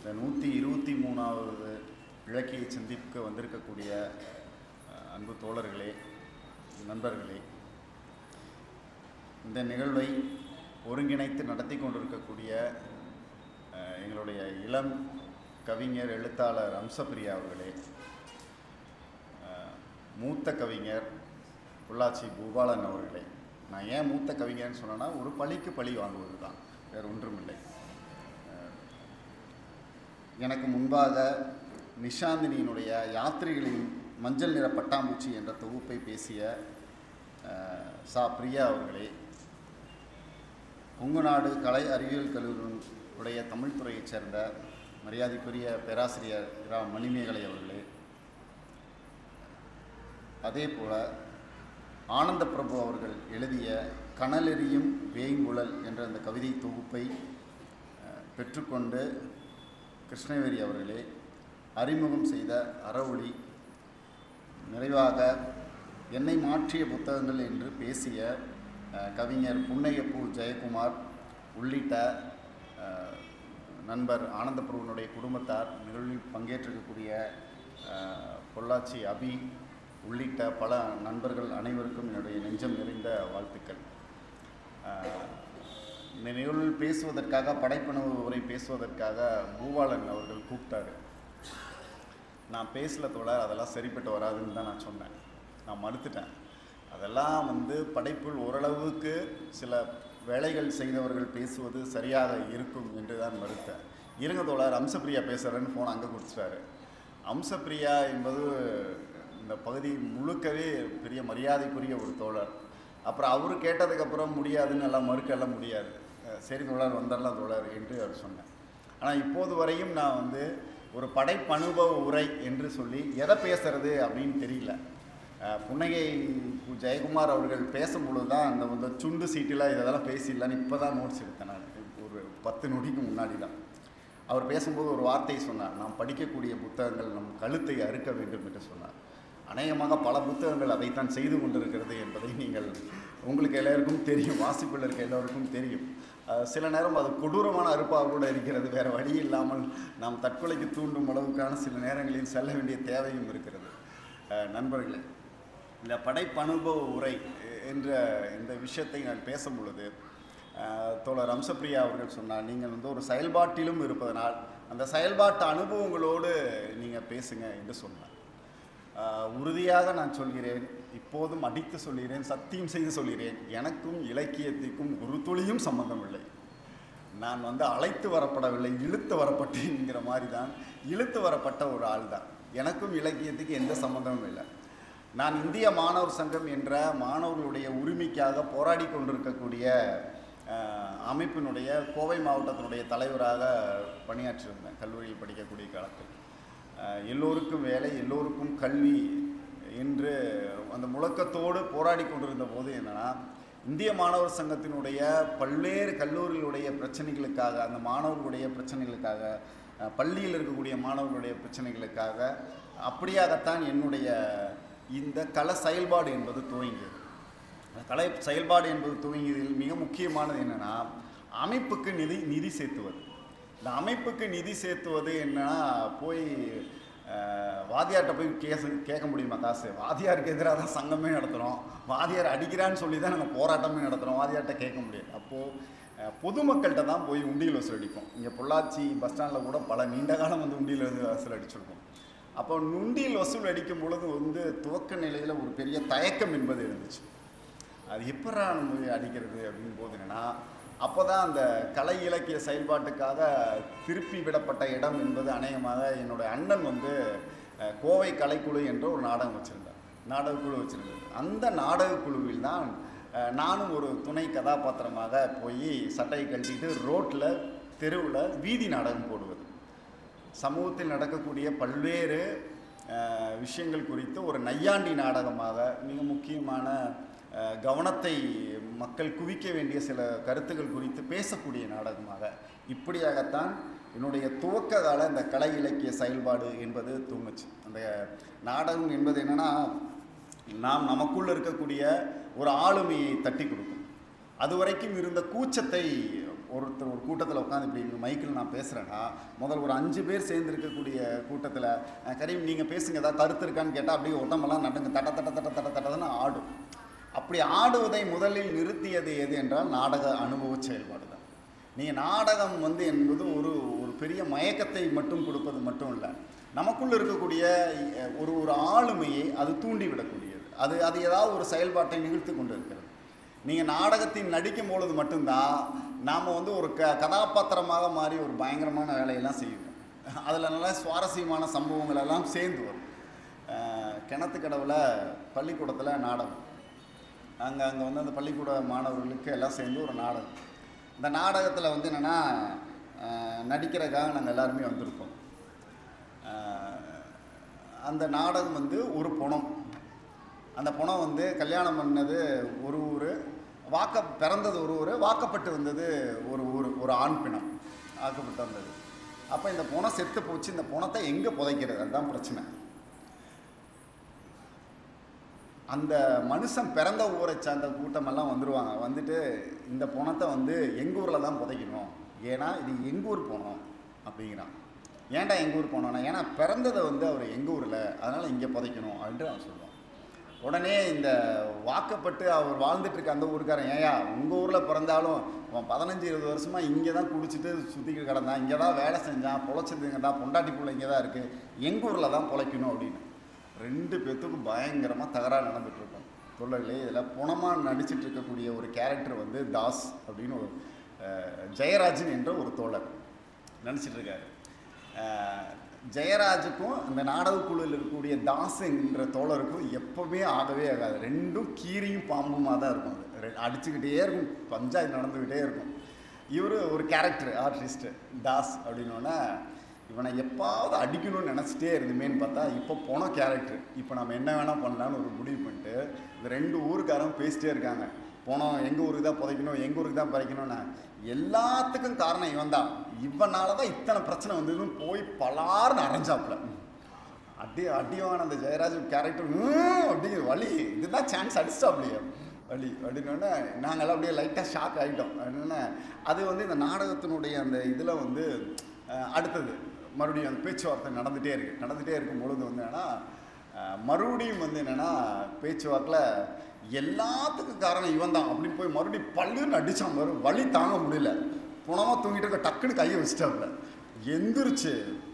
இந்த நூற்றி இருபத்தி மூணாவது இலக்கிய சந்திப்புக்கு வந்திருக்கக்கூடிய அஹ், அன்பு தோழர்களே நண்பர்களே இந்த நிகழ்வை ஒருங்கிணைத்து நடத்தி கொண்டிருக்கக்கூடிய அஹ், எங்களுடைய இளம் கவிஞர் எழுத்தாளர் அம்சப்பிரியா அவர்களே அஹ், மூத்த கவிஞர் பொள்ளாச்சி பூபாலன் அவர்களே நான் ஏன் மூத்த கவிஞர்னு சொன்னேன்னா ஒரு பழிக்கு பழி வாங்குவது தான் வேறு ஒன்றுமில்லை அஹ், எனக்கு முன்பாக நிஷாந்தினியினுடைய யாத்திரைகளின் மஞ்சள் நிற பட்டாம்பூச்சி என்ற தொகுப்பை பேசிய அஹ், சா பிரியா அவர்களே கொங்குநாடு கலை அறிவியல் கல்லூரியுடைய தமிழ் துறையைச் சேர்ந்த மரியாதைக்குரிய பேராசிரியர் இரா மணிமேகலை அவர்களே அதே போல ஆனந்த பிரபு அவர்கள் எழுதிய கனலெறியும் வேய்ங்குழல் என்ற அந்த கவிதை தொகுப்பை அஹ், பெற்றுக்கொண்டு கிருஷ்ணவேரி அவர்களே அறிமுகம் செய்த அறவொளி நிறைவாக என்னை மாற்றிய புத்தகங்கள் என்று பேசிய அஹ், கவிஞர் புன்னையப்பூ ஜெயக்குமார் உள்ளிட்ட அஹ், நண்பர் ஆனந்தபிரபுனுடைய குடும்பத்தார் நிகழ்வில் பங்கேற்றிருக்கக்கூடிய அஹ், பொள்ளாச்சி அபி உள்ளிட்ட பல நண்பர்கள் அனைவருக்கும் என்னுடைய நெஞ்சம் நிறைந்த வாழ்த்துக்கள் அஹ், இந்த நிகழ்வில் பேசுவதற்காக படைப்பணவு உரை பேசுவதற்காக பூபாலன் அவர்கள் கூப்பிட்டாரு நான் பேசல தோழர் அதெல்லாம் சரிப்பட்டு வராதுன்னு தான் நான் சொன்னேன் நான் மறுத்துட்டேன் அதெல்லாம் வந்து படைப்பில் ஓரளவுக்கு சில வேலைகள் செய்தவர்கள் பேசுவது சரியாக இருக்கும் என்று தான் மறுத்தேன் இருங்க தோழர் அம்சப்பிரியா பேசுகிறேன்னு ஃபோன் அங்கே கொடுத்துட்டாரு அம்சப்பிரியா என்பது இந்த பகுதி முழுக்கவே பெரிய மரியாதைக்குரிய ஒரு தோழர் அப்புறம் அவர் கேட்டதுக்கப்புறம் முடியாதுன்னு எல்லாம் மறுக்க எல்லாம் முடியாது அஹ் சரி தோழர் வந்துடலாம் தோழர் என்று அவர் சொன்னேன் ஆனால் இப்போது வரையும் நான் வந்து ஒரு படைப்பனுபவ உரை என்று சொல்லி எதை பேசுறது அப்படின்னு தெரியல அஹ் புன்னகை கு. ஜெயக்குமார் அவர்கள் பேசும் பொழுது தான் அந்த வந்து சுண்டு சீட்டில் இதெல்லாம் பேசிடலான்னு இப்போ தான் நோட்ஸ் எடுத்தேன் நான் ஒரு பத்து நொடிக்கு முன்னாடி தான் அவர் பேசும்போது ஒரு வார்த்தை சொன்னார் நாம் படிக்கக்கூடிய புத்தகங்கள் நம் கழுத்தை அறுக்க வேண்டும் என்று சொன்னார் அநேகமாக பல புத்தகங்கள் அதைத்தான் செய்து கொண்டிருக்கிறது என்பதை நீங்கள் உங்களுக்கு எல்லாருக்கும் தெரியும் வாசிப்பில் இருக்க எல்லோருக்கும் தெரியும் அஹ் சில நேரம் அது கொடூரமான அறுப்பாக கூட இருக்கிறது வேறு வழி இல்லாமல் நாம் தற்கொலைக்கு தூண்டும் அளவுக்கான சில நேரங்களில் செல்ல வேண்டிய தேவையும் இருக்கிறது அஹ் நண்பர்களே இந்த படைப்பனுபவ உரை என்ற இந்த விஷயத்தை நான் பேசும் பொழுது அஹ், தோழர் அம்சப்பிரியா அவர்கள் சொன்னார் நீங்கள் வந்து ஒரு செயல்பாட்டிலும் இருப்பதனால் அந்த செயல்பாட்டு அனுபவங்களோடு நீங்கள் பேசுங்க என்று சொன்னார் அஹ், உறுதியாக நான் சொல்கிறேன் இப்போதும் அடித்து சொல்கிறேன் சத்தியம் செய்து சொல்கிறேன் எனக்கும் இலக்கியத்திற்கும் ஒரு துளியும் சம்பந்தம் இல்லை நான் வந்து அழைத்து வரப்படவில்லை இழுத்து வரப்பட்டேன்ங்கிற மாதிரி தான் இழுத்து வரப்பட்ட ஒரு ஆள் தான் எனக்கும் இலக்கியத்துக்கு எந்த சம்மந்தமும் இல்லை நான் இந்திய மாணவர் சங்கம் என்ற மாணவர்களுடைய உரிமைக்காக போராடி கொண்டிருக்கக்கூடிய அஹ், அமைப்பினுடைய கோவை மாவட்டத்தினுடைய தலைவராக பணியாற்றியிருந்தேன் கல்லூரியில் படிக்கக்கூடிய காலத்தில் அஹ், எல்லோருக்கும் வேலை எல்லோருக்கும் கல்வி என்று அந்த முழக்கத்தோடு போராடி கொண்டிருந்த போது என்னன்னா இந்திய மாணவர் சங்கத்தினுடைய பல்வேறு கல்லூரிகளுடைய பிரச்சனைகளுக்காக அந்த மாணவர்களுடைய பிரச்சனைகளுக்காக அஹ், பள்ளியில் இருக்கக்கூடிய மாணவர்களுடைய பிரச்சனைகளுக்காக அப்படியாகத்தான் என்னுடைய இந்த கள செயல்பாடு என்பது துவங்கியது அந்த கலை செயல்பாடு என்பது துவங்கியதில் மிக முக்கியமானது என்னன்னா அமைப்புக்கு நிதி நிதி சேர்த்துவது இந்த அமைப்புக்கு நிதி சேர்த்துவது என்னன்னா போய் அஹ், வாத்தியார்கிட்ட போய் கேஸ் கேட்க முடியுமா காசு வாத்தியாருக்கு எதிராக தான் சங்கமே நடத்துகிறோம் வாத்தியார் அடிக்கிறான்னு சொல்லி தான் நாங்கள் போராட்டமே நடத்துகிறோம் வாத்தியார்கிட்ட கேட்க முடியாது அப்போது பொதுமக்கள்கிட்ட தான் போய் உண்டியல் வசூல் அடிப்போம் இங்கே பொள்ளாச்சி பஸ் ஸ்டாண்டில் கூட பல நீண்ட காலம் வந்து உண்டியல் வந்து வசூல் அடிச்சிருக்கோம் அப்போ நுண்டியில் வசூல் அடிக்கும் பொழுது வந்து துவக்க நிலையில் ஒரு பெரிய தயக்கம் என்பது இருந்துச்சு அது எப்படா நம்ம அடிக்கிறது அப்படின் போது என்னன்னா அப்போ தான் அந்த கலை இலக்கிய செயல்பாட்டுக்காக திருப்பி விடப்பட்ட இடம் என்பது அநேகமாக என்னுடைய அண்ணன் வந்து அஹ், கோவை கலைக்குழு என்ற ஒரு நாடகம் வச்சுருந்தார் நாடகக்குழு வச்சுருந்தார் அந்த நாடகக்குழுவில் தான் அஹ், நானும் ஒரு துணை கதாபாத்திரமாக போய் சட்டையை கழட்டிட்டு ரோட்டில் தெருவில் வீதி நாடகம் போடுவது சமூகத்தில் நடக்கக்கூடிய பல்வேறு அஹ், விஷயங்கள் குறித்து ஒரு நையாண்டி நாடகமாக மிக முக்கியமான அஹ், கவனத்தை மக்கள் குவிக்க வேண்டிய சில கருத்துக்கள் குறித்து பேசக்கூடிய நாடகமாக இப்படியாகத்தான் என்னுடைய துவக்க கால இந்த கலை இலக்கிய செயல்பாடு என்பது தூங்குச்சு அந்த நாடகம் என்பது என்னன்னா நாம் நமக்குள்ள இருக்கக்கூடிய ஒரு ஆளுமையை தட்டி கொடுக்கும் அது வரைக்கும் இருந்த கூச்சத்தை ஒருத்தர் ஒரு கூட்டத்தில் உட்காந்து இப்படி இங்கே மைக்கில் நான் பேசுகிறேன்னா முதல்ல ஒரு அஞ்சு பேர் சேர்ந்து இருக்கக்கூடிய கூட்டத்தில் அஹ், கரீம் நீங்கள் பேசுங்க ஏதாவது கருத்து இருக்கான்னு கேட்டால் அப்படியே உடம்பெல்லாம் நடுங்க தட்ட தட்ட தட்ட தட்ட தட்டன்னு ஆடும் அப்படி ஆடுவதை முதலில் நிறுத்தியது எது என்றால் நாடக அனுபவ செயல்பாடு தான் நீங்கள் நாடகம் வந்து என்பது ஒரு ஒரு பெரிய மயக்கத்தை மட்டும் கொடுப்பது மட்டும் இல்லை நமக்குள்ள இருக்கக்கூடிய அஹ், ஒரு ஒரு ஆளுமையை அது தூண்டி விடக்கூடியது அது அது ஏதாவது ஒரு செயல்பாட்டை நிகழ்த்தி கொண்டு இருக்கிறது நீங்கள் நாடகத்தில் நடிக்கும் பொழுது மட்டும்தான் நாம் வந்து ஒரு க கதாபாத்திரமாக மாறி ஒரு பயங்கரமான வேலையெல்லாம் செய்வோம் அதில் நல்ல சுவாரஸ்யமான சம்பவங்கள் எல்லாம் சேர்ந்து வரும் அஹ், கிணத்து கடவுல பள்ளிக்கூடத்தில் நாடகம் அங்கே அங்கே வந்து அந்த பள்ளிக்கூட மாணவர்களுக்கு எல்லாம் சேர்ந்து ஒரு நாடகம் இந்த நாடகத்தில் வந்து என்னென்னா நடிக்கிறதுக்காக நாங்கள் எல்லாருமே வந்திருக்கோம் அஹ், அந்த நாடகம் வந்து ஒரு புணம் அந்த புணம் வந்து கல்யாணம் பண்ணது ஒரு ஊர் வாக்க பிறந்தது ஒரு ஊர் வாக்கப்பட்டு வந்தது ஒரு ஊர் ஒரு ஆண் பிணம் ஆக்கப்பட்டு வந்தது அப்போ இந்த புணம் செத்து போச்சு இந்த புணத்தை எங்கே புதைக்கிறது அதுதான் பிரச்சனை அந்த மனுஷன் பிறந்த ஊரை சார்ந்த கூட்டமெல்லாம் வந்துடுவாங்க வந்துட்டு இந்த பணத்தை வந்து எங்கள் ஊரில் தான் புதைக்கணும் ஏன்னா இது எங்கள் ஊர் போனோம் அப்படிங்கிறான் ஏன்டா எங்கள் ஊர் போனோன்னா ஏன்னா பிறந்ததை வந்து அவர் எங்கள் ஊரில் அதனால் இங்கே புதைக்கணும் அப்படின்ட்டு அவன் சொல்லுவான் உடனே இந்த வாக்கப்பட்டு அவர் வாழ்ந்துட்டு இருக்க அந்த ஊருக்காரன் ஏயா உங்கள் ஊரில் பிறந்தாலும் அவன் பதினஞ்சு இருபது வருஷமாக இங்கே தான் குடிச்சிட்டு சுற்றிக்கிட்டு கிடந்தான் இங்கே தான் வேலை செஞ்சான் பொழைச்சதுங்கடா பொண்டாட்டி புள்ள இங்கே தான் இருக்குது எங்கள் ஊரில் தான் பொழைக்கணும் அப்படின்னு ரெண்டு பேர்த்துக்கும் பயங்கரமாக தகராறு நடந்துட்டு இருக்கும் தொழிலே இதில் புணமாக நடிச்சிட்டு இருக்கக்கூடிய ஒரு கேரக்டர் வந்து தாஸ் அப்படின்னு ஒரு அஹ், ஜெயராஜன் என்ற ஒரு தோழர் நடிச்சிட்டு இருக்காரு அஹ், ஜெயராஜுக்கும் இந்த நாடகக்குழுவில் இருக்கக்கூடிய தாஸ் என்ற தோழருக்கும் எப்பவுமே ஆகவே ஆகாது ரெண்டும் கீரியும் பாம்புமாக தான் இருக்கும் அது ரெ- அடிச்சுக்கிட்டே இருக்கும் பஞ்சாயத்து நடந்துக்கிட்டே இருக்கும் இவர் ஒரு கேரக்டர் ஆர்டிஸ்ட் தாஸ் அப்படின்னோடனே இவனை எப்பாவது அடிக்கணும்னு நினச்சிட்டே இருந்துமேன்னு பார்த்தா இப்போ போன கேரக்டர் இப்போ நம்ம என்ன வேணால் பண்ணலான்னு ஒரு முடிவு பண்ணிட்டு இந்த ரெண்டு ஊருக்காரங்க பேசிட்டே இருக்காங்க போனோம் எங்கள் ஊருக்கு தான் புதைக்கணும் எங்கள் ஊருக்கு தான் பறிக்கணும்னா எல்லாத்துக்கும் காரணம் இவன் தான் இவனால தான் இத்தனை பிரச்சனை வந்ததுன்னு போய் பலார்னு அரைஞ்சாப்புல அடி அடிவான அந்த ஜெயராஜ் கேரக்டர் அப்படிங்கிற வழி இதுதான் சான்ஸ் அடிச்சிட்டாப்லையே வழி அப்படின்னோடனே நாங்கள்லாம் அப்படியே லைட்டாக ஷாக் ஆகிட்டோம் என்னென்ன அது வந்து இந்த நாடகத்தினுடைய அந்த இதில் வந்து அஹ், அடுத்தது மறுபடியும் அந்த பேச்சுவார்த்தை நடந்துகிட்டே இருக்குது நடந்துகிட்டே இருக்கும் பொழுது வந்து என்னென்னா மறுபடியும் வந்து என்னென்னா பேச்சுவாக்கில் எல்லாத்துக்கும் காரணம் இவன் தான் அப்படின்னு போய் மறுபடியும் பல்லுன்னு அடித்தான் பாரு வலி தாங்க முடியல புனமாக தூங்கிட்டு இருக்க டக்குன்னு கையை வச்சிட்டாப்புல எந்திரிச்சு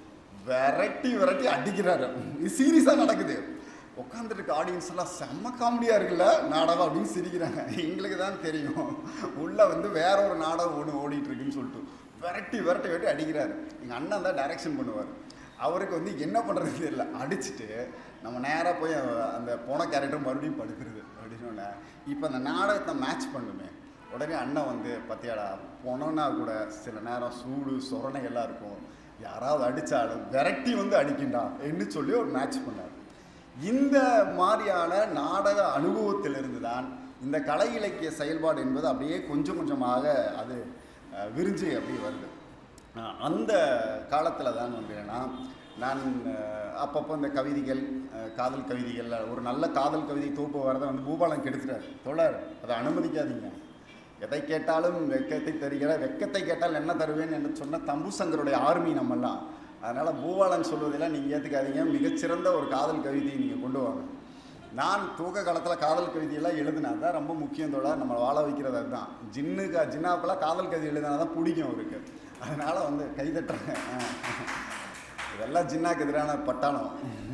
விரட்டி விரட்டி அடிக்கிறாரு இது சீரியஸாக நடக்குது உட்காந்துட்டு இருக்க ஆடியன்ஸ் எல்லாம் செம்ம காமெடியாக இருக்குல்ல நாடகம் அப்படின்னு சிரிக்கிறாங்க எங்களுக்கு தான் தெரியும் உள்ளே வந்து வேற ஒரு நாடகம் ஒன்று ஓடிட்டு இருக்குன்னு சொல்லிட்டு விரட்டி விரட்டி விரட்டி அடிக்கிறாரு எங்கள் அண்ணன் தான் டைரக்ஷன் பண்ணுவார் அவருக்கு வந்து என்ன பண்ணுறது தெரியல அடிச்சுட்டு நம்ம நேராக போய் அந்த போன கேரக்டர் மறுபடியும் படுக்கிறது அப்படின்னு இப்போ அந்த நாடகத்தை மேட்ச் பண்ணுமே உடனே அண்ணன் வந்து பத்தியாடா போனோன்னா கூட சில நேரம் சூடு சொரணை எல்லாம் இருக்கும் யாராவது அடித்தாலும் விரட்டி வந்து அடிக்கின்றா என்று சொல்லி ஒரு மேட்ச் பண்ணார் இந்த மாதிரியான நாடக அனுபவத்திலிருந்து தான் இந்த கலை இலக்கிய செயல்பாடு என்பது அப்படியே கொஞ்சம் கொஞ்சமாக அது அஹ், விரிஞ்சு அப்படி வருது அஹ், அந்த காலத்தில் தான் வந்து என்னன்னா நான் அஹ், அப்பப்போ இந்த கவிதைகள் அஹ், காதல் கவிதைகள் ஒரு நல்ல காதல் கவிதை தொகுப்பு வரதை வந்து பூபாலன் கெடுத்துட்டார் தோழர் அதை அனுமதிக்காதீங்க எதை கேட்டாலும் வெக்கத்தை தருகிற வெக்கத்தை கேட்டால் என்ன தருவேன் என்று சொன்ன தம்புசங்கருடைய ஆர்மி நம்மெல்லாம் அதனால் பூபாலன் சொல்வதெல்லாம் நீங்கள் ஏற்றுக்காதீங்க மிகச்சிறந்த ஒரு காதல் கவிதையை நீங்கள் கொண்டு வாங்க நான் தூக்க காலத்தில் காதல் கவிதையெல்லாம் எழுதினா தான் ரொம்ப முக்கியம் தோழர் நம்ம வாழ வைக்கிறது அதுதான் ஜின்னுக்கு ஜின்னாப்பெல்லாம் காதல் கவிதை எழுதினா தான் பிடிக்கும் அவருக்கு அதனால் வந்து கைதட்டுறேன் இதெல்லாம் ஜின்னாக்கு எதிரான பட்டாளம்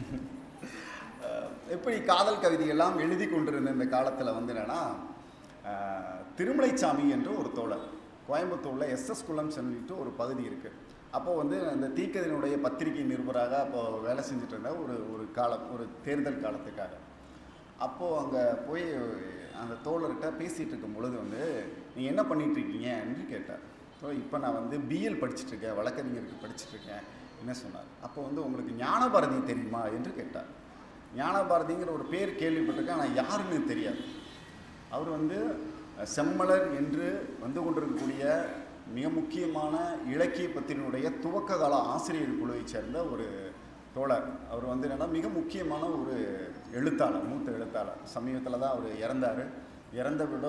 அஹ் எப்படி காதல் கவிதையெல்லாம் எழுதி கொண்டிருந்த இந்த காலத்தில் வந்து என்னன்னா அஹ், திருமலைச்சாமி என்று ஒரு தோழர் கோயம்புத்தூரில் எஸ்எஸ் குளம் சொல்லிட்டு ஒரு பகுதி இருக்குது அப்போ வந்து அந்த தீக்கதினுடைய பத்திரிகை நிருபராக அப்போ வேலை செஞ்சுட்டு இருந்த ஒரு ஒரு காலம் ஒரு தேர்தல் காலத்துக்காக அப்போது அங்கே போய் அந்த தோழர்கிட்ட பேசிகிட்டு இருக்கும் பொழுது வந்து நீங்கள் என்ன பண்ணிட்டு இருக்கீங்க என்று கேட்டார் ஸோ இப்போ நான் வந்து பிஎல் படிச்சுட்ருக்கேன் வழக்கறிஞருக்கு படிச்சுட்ருக்கேன் என்ன சொன்னார் அப்போ வந்து உங்களுக்கு ஞானபாரதி தெரியுமா என்று கேட்டார் ஞானபாரதிங்கிற ஒரு பேர் கேள்விப்பட்டிருக்கேன் ஆனால் யாருன்னு தெரியாது அவர் வந்து அஹ், செம்மலர் என்று வந்து கொண்டிருக்கக்கூடிய மிக முக்கியமான இலக்கிய பத்திரினுடைய துவக்க கால ஆசிரியர் குழுவைச் சேர்ந்த ஒரு தோழர் அவர் வந்து என்னன்னா மிக முக்கியமான ஒரு எழுத்தாளர் மூத்த எழுத்தாளர் சமீபத்தில் தான் அவர் இறந்தார் இறந்த விடோ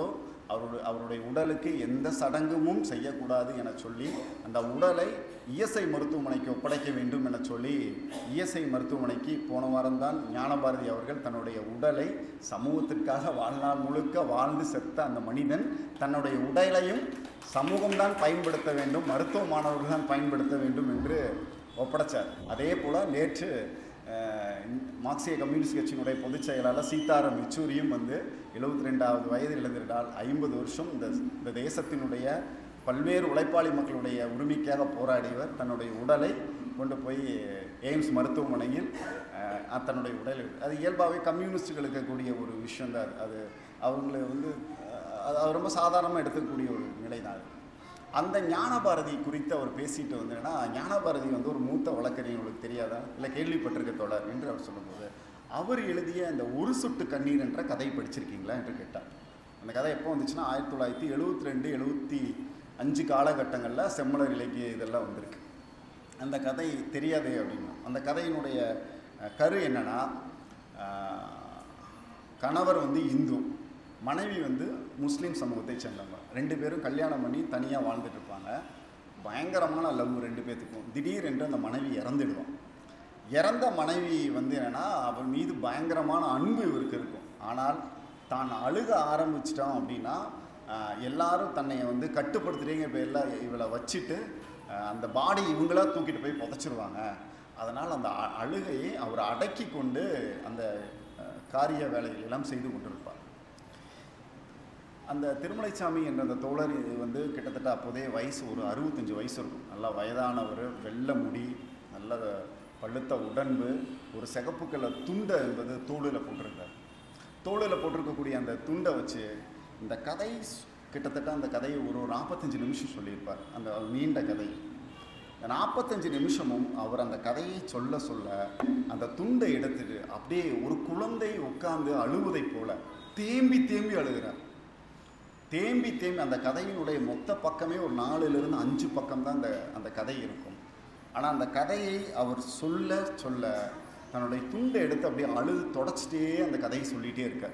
அவருடைய அவருடைய உடலுக்கு எந்த சடங்குமும் செய்யக்கூடாது என சொல்லி அந்த உடலை இஎஸ்ஐ மருத்துவமனைக்கு ஒப்படைக்க வேண்டும் என சொல்லி இஎஸ்ஐ மருத்துவமனைக்கு போன வாரம்தான் ஞானபாரதி அவர்கள் தன்னுடைய உடலை சமூகத்திற்காக வாழ்நாள் முழுக்க வாழ்ந்து செத்த அந்த மனிதன் தன்னுடைய உடலையும் சமூகம்தான் பயன்படுத்த வேண்டும் மருத்துவ மாணவர்கள் தான் பயன்படுத்த வேண்டும் என்று ஒப்படைச்சார் அதே போல் நேற்று அஹ், மார்க்சிய கம்யூனிஸ்ட் கட்சியினுடைய பொதுச் செயலாளர் சீதாராம் யெச்சூரியும் வந்து எழுபத்தி ரெண்டாவது வயதில் இழந்திருந்தால் ஐம்பது வருஷம் இந்த இந்த தேசத்தினுடைய பல்வேறு உழைப்பாளி மக்களுடைய உரிமைக்காக போராடியவர் தன்னுடைய உடலை கொண்டு போய் எய்ம்ஸ் மருத்துவமனையில் அஹ், தன்னுடைய உடல் அது இயல்பாகவே கம்யூனிஸ்டுகளுக்கு இருக்கக்கூடிய ஒரு விஷயம் தான் அது. அது அவங்களை வந்து அஹ், அது அது ரொம்ப சாதாரணமாக எடுத்துக்கக்கூடிய ஒரு நிலை தான் அது அந்த ஞானபாரதி குறித்து அவர் பேசிட்டு வந்தேன்னா ஞானபாரதி வந்து ஒரு மூத்த வழக்கறிஞர் உங்களுக்கு தெரியாதா இல்லை கேள்விப்பட்டிருக்க தொடர் என்று அவர் சொல்லும்போது அவர் எழுதிய அந்த ஒரு சொட்டு கண்ணீர் என்ற கதை படிச்சிருக்கீங்களா என்று கேட்டார் அந்த கதை எப்போ வந்துச்சுன்னா ஆயிரத்தி தொள்ளாயிரத்தி எழுபத்தி ரெண்டு எழுபத்தி அஞ்சு காலகட்டங்களில் செம்மலர் இலக்கிய இதெல்லாம் வந்திருக்கு அந்த கதை தெரியாதே அப்படின்னா அந்த கதையினுடைய அஹ், கரு என்னன்னா அஹ், கணவர் வந்து இந்து மனைவி வந்து முஸ்லீம் சமூகத்தை சேர்ந்தவங்க ரெண்டு பேரும் கல்யாணம் பண்ணி தனியாக வாழ்ந்துட்டு இருப்பாங்க பயங்கரமான லவ் ரெண்டு பேத்துக்கும் திடீர் என்று அந்த மனைவி இறந்துடுவான் இறந்த மனைவி வந்து என்னன்னா அவள் மீது பயங்கரமான அன்பு இவருக்கு இருக்கும் ஆனால் தான் அழுக ஆரம்பிச்சிட்டோம் அப்படின்னா ஆஹ், எல்லாரும் தன்னை வந்து கட்டுப்படுத்துறீங்க பேரில் இவளை வச்சுட்டு ஆஹ், அந்த பாடி இவங்களா தூக்கிட்டு போய் புதைச்சிருவாங்க அதனால் அந்த அ- அழுகையை அவர் அடக்கி கொண்டு அந்த ஆஹ், காரிய வேலைகள் எல்லாம் செய்து கொண்டிருப்பார் அந்த திருமலைசாமி என்ற அந்த தோழர் இது வந்து கிட்டத்தட்ட அப்போதே வயசு ஒரு அறுபத்தஞ்சு வயசு இருக்கும் நல்லா வயதானவர் வெள்ளை முடி நல்ல பழுத்த உடம்பு ஒரு சிகப்பு கலர் துண்டை என்பது தோளில் போட்டிருக்கார் தோளில் போட்டிருக்கக்கூடிய அந்த துண்டை வச்சு இந்த கதை ஸ்- கிட்டத்தட்ட அந்த கதையை ஒரு நாற்பத்தஞ்சு நிமிஷம் சொல்லியிருப்பார் அந்த நீண்ட கதை இந்த நாற்பத்தஞ்சு நிமிஷமும் அவர் அந்த கதையை சொல்ல சொல்ல அந்த துண்டை எடுத்துட்டு அப்படியே ஒரு குழந்தை உட்கார்ந்து அழுவதைப் போல தேம்பி தேம்பி அழுகிறார் தேம்பி தேம்பி அந்த கதையினுடைய மொத்த பக்கமே ஒரு நாலுலேருந்து அஞ்சு பக்கம் தான் அந்த அந்த கதை இருக்கும் ஆனால் அந்த கதையை அவர் சொல்ல சொல்ல தன்னுடைய துண்டை எடுத்து அப்படியே அழுது தொடச்சிட்டே அந்த கதையை சொல்லிகிட்டே இருக்கார்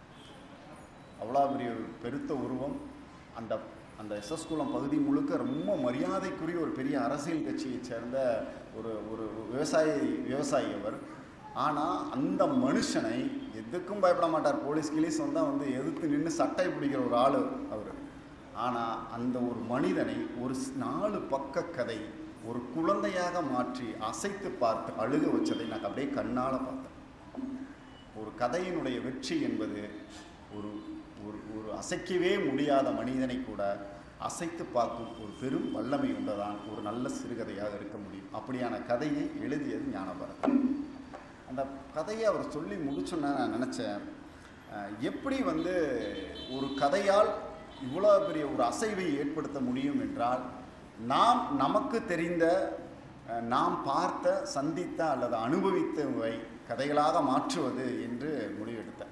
அவ்வளோ பெரிய ஒரு பெருத்த உருவம் அந்த அந்த எஸ்எஸ் குளம் பகுதி முழுக்க ரொம்ப மரியாதைக்குரிய ஒரு பெரிய அரசியல் கட்சியைச் சேர்ந்த ஒரு ஒரு விவசாயி விவசாயி அவர் ஆனால் அந்த மனுஷனை எதுக்கும் பயப்பட மாட்டார் போலீஸ் கிலீஸ் வந்தால் வந்து எதிர்த்து நின்று சட்டை பிடிக்கிற ஒரு ஆள் அவர் ஆனால் அந்த ஒரு மனிதனை ஒரு ஸ்- நாலு பக்க கதை ஒரு குழந்தையாக மாற்றி அசைத்து பார்த்து அழுக வச்சதை நான் அப்படியே கண்ணால் பார்த்தேன் ஒரு கதையினுடைய வெற்றி என்பது ஒரு ஒரு ஒரு அசைக்கவே முடியாத மனிதனை கூட அசைத்து பார்க்கும் ஒரு பெரும் வல்லமை உண்டதான் ஒரு நல்ல சிறுகதையாக இருக்க முடியும் அப்படியான கதையை எழுதியது ஞானபரதன் அந்த கதையை அவர் சொல்லி முடிச்சோன்னே நான் நினச்சேன் அஹ், எப்படி வந்து ஒரு கதையால் இவ்வளோ பெரிய ஒரு அசைவை ஏற்படுத்த முடியும் என்றால் நாம் நமக்கு தெரிந்த அஹ், நாம் பார்த்த சந்தித்த அல்லது அனுபவித்தவை கதைகளாக மாற்றுவது என்று முடிவெடுத்தேன்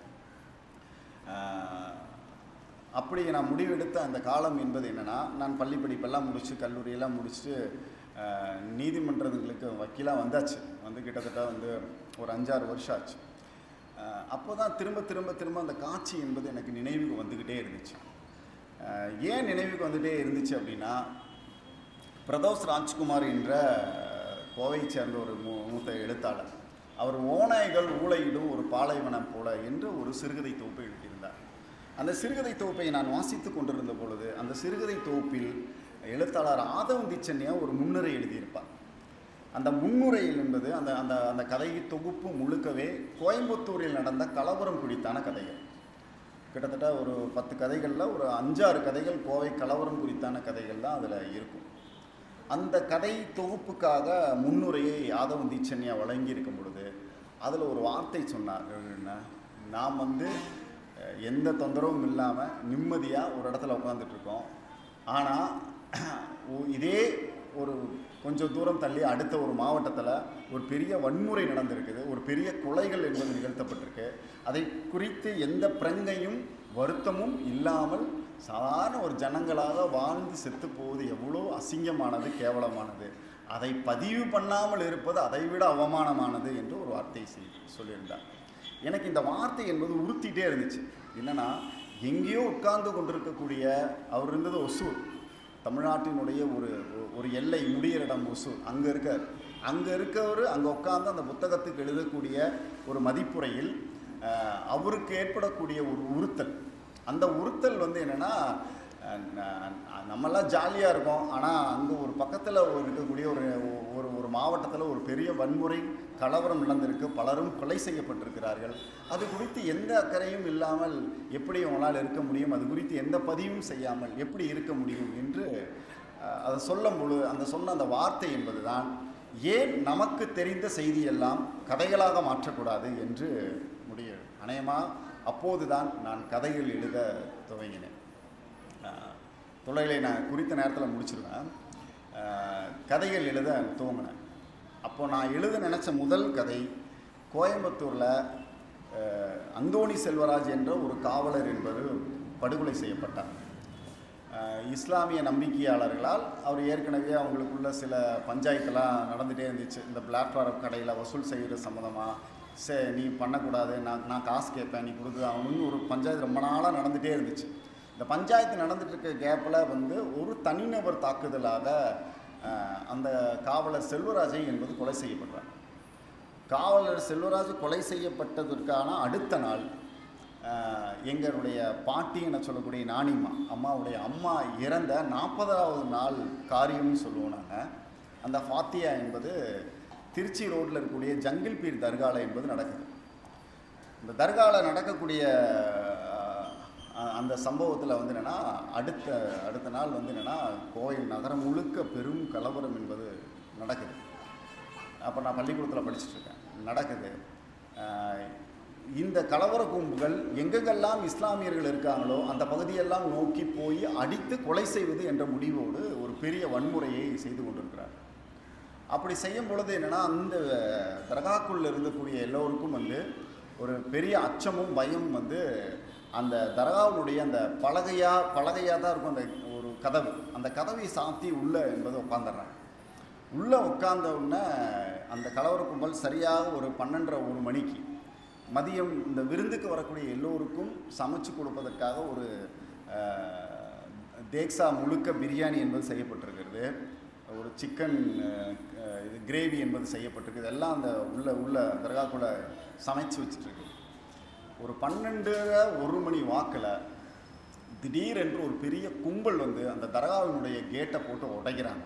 ஆஹ், அப்படி நான் முடிவெடுத்த அந்த காலம் என்பது என்னென்னா நான் பள்ளி படிப்பெல்லாம் முடிச்சு கல்லூரியெல்லாம் முடிச்சுட்டு ஆஹ், நீதிமன்றங்களுக்கு வக்கீலாக வந்தாச்சு வந்து கிட்டத்தட்ட வந்து ஒரு அஞ்சாறு வருஷம் ஆச்சு அப்போ தான் திரும்ப திரும்ப திரும்ப அந்த காட்சி என்பது எனக்கு நினைவுக்கு வந்துக்கிட்டே இருந்துச்சு ஆஹ், ஏன் நினைவுக்கு வந்துகிட்டே இருந்துச்சு அப்படின்னா பிரதோஷ் ராஜ்குமார் என்ற கோவையை சேர்ந்த ஒரு மூ மூத்த எழுத்தாளர் அவர் ஓநாய்கள் ஊளையிடும் ஒரு பாலைவனம் போல என்று ஒரு சிறுகதை தொகுப்பை எழுதியிருந்தார் அந்த சிறுகதை தொகுப்பை நான் வாசித்து கொண்டிருந்த பொழுது அந்த சிறுகதை தொகுப்பில் எழுத்தாளர் ஆதவந்தி சென்னையா ஒரு முன்னுரை எழுதியிருப்பார் அந்த முன்னுரையில் என்பது அந்த அந்த அந்த கதை தொகுப்பு முழுக்கவே கோயம்புத்தூரில் நடந்த கலவரம் குறித்தான கதைகள் கிட்டத்தட்ட ஒரு பத்து கதைகளில் ஒரு அஞ்சாறு கதைகள் கோவை கலவரம் குறித்தான கதைகள் தான் அதில் இருக்கும் அந்த கதை தொகுப்புக்காக முன்னுரையை யாதவந்தி சென்னையா வழங்கியிருக்கும் பொழுது அதில் ஒரு வார்த்தை சொன்னார் என்ன நாம் வந்து அஹ், எந்த தொந்தரவும் இல்லாமல் நிம்மதியாக ஒரு இடத்துல உட்காந்துட்டு இருக்கோம் ஆனால் இதே ஒரு கொஞ்சம் தூரம் தள்ளி அடுத்த ஒரு மாவட்டத்தில் ஒரு பெரிய வன்முறை நடந்திருக்குது ஒரு பெரிய கொலைகள் என்பது நிகழ்த்தப்பட்டிருக்கு அதை குறித்து எந்த பிரங்கையும் வருத்தமும் இல்லாமல் சாதாரண ஒரு ஜனங்களாக வாழ்ந்து செத்து போவது எவ்வளோ அசிங்கமானது கேவலமானது அதை பதிவு பண்ணாமல் இருப்பது அதைவிட அவமானமானது என்று ஒரு வார்த்தை செய்- சொல்லியிருந்தார் எனக்கு இந்த வார்த்தை என்பது உறுத்திட்டே இருந்துச்சு என்னன்னா எங்கேயோ உட்கார்ந்து கொண்டிருக்கக்கூடிய அவர் இருந்தது ஒசூர் தமிழ்நாட்டினுடைய ஒரு ஒரு எல்லை முடியிற இடம் ஒசூர் அங்கே இருக்கார் அங்கே இருக்கவர் அங்கே உட்கார்ந்து அந்த புத்தகத்துக்கு எழுதக்கூடிய ஒரு மதிப்புரையில் அஹ், அவருக்கு ஏற்படக்கூடிய ஒரு உறுத்தல் அந்த உறுத்தல் வந்து என்னென்னா நம்மெல்லாம் ஜாலியாக இருக்கோம் ஆனால் அங்கே ஒரு பக்கத்தில் இருக்கக்கூடிய ஒரு ஒரு ஒரு மாவட்டத்தில் ஒரு பெரிய வன்முறை கலவரம் நடந்திருக்கு பலரும் கொலை செய்யப்பட்டிருக்கிறார்கள் அது குறித்து எந்த அக்கறையும் இல்லாமல் எப்படி அவங்களால் இருக்க முடியும் அது குறித்து எந்த பதிவும் செய்யாமல் எப்படி இருக்க முடியும் என்று அஹ், அதை சொல்லும் பொழுது அந்த சொன்ன அந்த வார்த்தை என்பதுதான் ஏன் நமக்கு தெரிந்த செய்தியெல்லாம் கதைகளாக மாற்றக்கூடாது என்று முடிவு அநேகமாக அப்போதுதான் நான் கதைகள் எழுத துவங்கினேன் அஹ், தொழிலை நான் குறித்த நேரத்தில் முடிச்சிருவேன் அஹ், கதைகள் எழுத துவங்கினேன் அப்போ நான் எழுத நினச்ச முதல் கதை கோயம்புத்தூரில் அஹ், அந்தோணி செல்வராஜ் என்ற ஒரு காவலர் என்பவர் படுகொலை செய்யப்பட்டார் அஹ், இஸ்லாமிய நம்பிக்கையாளர்களால் அவர் ஏற்கனவே அவங்களுக்குள்ள சில பஞ்சாயத்தெல்லாம் நடந்துகிட்டே இருந்துச்சு இந்த பிளாட்ஃபார்ம் கடையில் வசூல் செய்கிற சம்மந்தமாக சே நீ பண்ணக்கூடாது நான் நான் காசு கேட்பேன் நீ கொடுத்து அவனு ஒரு பஞ்சாயத்து ரொம்ப நாளாக நடந்துகிட்டே இருந்துச்சு இந்த பஞ்சாயத்து நடந்துட்டு இருக்க கேப்பில் வந்து ஒரு தனிநபர் தாக்குதலாக அஹ், அந்த காவலர் செல்வராஜை என்பது கொலை செய்யப்படுறார் காவலர் செல்வராஜ் கொலை செய்யப்பட்டதற்கான அடுத்த நாள் அஹ், எங்களுடைய பாட்டி என சொல்லக்கூடிய நானிம்மா அம்மாவுடைய அம்மா இறந்த நாற்பதாவது நாள் காரியம்னு சொல்லுவோம் நாங்கள் அந்த ஃபாத்தியா என்பது திருச்சி ரோட்டில் இருக்கக்கூடிய ஜங்கிள் பீர் தர்கால என்பது நடக்குது இந்த தர்காவில் நடக்கக்கூடிய அஹ், அந்த சம்பவத்தில் வந்து என்னென்னா அடுத்த அடுத்த நாள் வந்து என்னென்னா கோயில் நகரம் முழுக்க பெரும் கலவரம் என்பது நடக்குது அப்போ நான் பள்ளிக்கூடத்தில் படிச்சுட்டு இருக்கேன் நடக்குது அஹ், இந்த கலவர கும்புகள் எங்கெங்கெல்லாம் இஸ்லாமியர்கள் இருக்காங்களோ அந்த பகுதியெல்லாம் நோக்கி போய் அடித்து கொலை செய்வது என்ற முடிவோடு ஒரு பெரிய வன்முறையை செய்து கொண்டிருக்கிறார் அப்படி செய்யும் பொழுது என்னென்னா அந்த தர்காக்குள்ள இருக்கக்கூடிய எல்லோருக்கும் வந்து ஒரு பெரிய அச்சமும் பயமும் வந்து அந்த தர்காவுடைய அந்த பலகையாக பலகையாக தான் இருக்கும் அந்த ஒரு கதவு அந்த கதவை சாத்தி உள்ள என்பதை உட்காந்துடுறாங்க உள்ளே உட்கார்ந்த உடனே அந்த கலவர கும்பல் சரியாக ஒரு பன்னெண்டரை ஒரு மணிக்கு மதியம் இந்த விருந்துக்கு வரக்கூடிய எல்லோருக்கும் சமைச்சு கொடுப்பதற்காக ஒரு அஹ், தேக்ஸா முழுக்க பிரியாணி என்பது செய்யப்பட்டிருக்கிறது ஒரு சிக்கன் இது கிரேவி என்பது செய்யப்பட்டிருக்கு இதெல்லாம் அந்த உள்ள உள்ள தர்காக்குள்ள சமைச்சு வச்சுட்ருக்கு ஒரு பன்னெண்டு ஒரு மணி வாக்கில் திடீரென்று ஒரு பெரிய கும்பல் வந்து அந்த தர்காவினுடைய கேட்டை போட்டு உடைக்கிறாங்க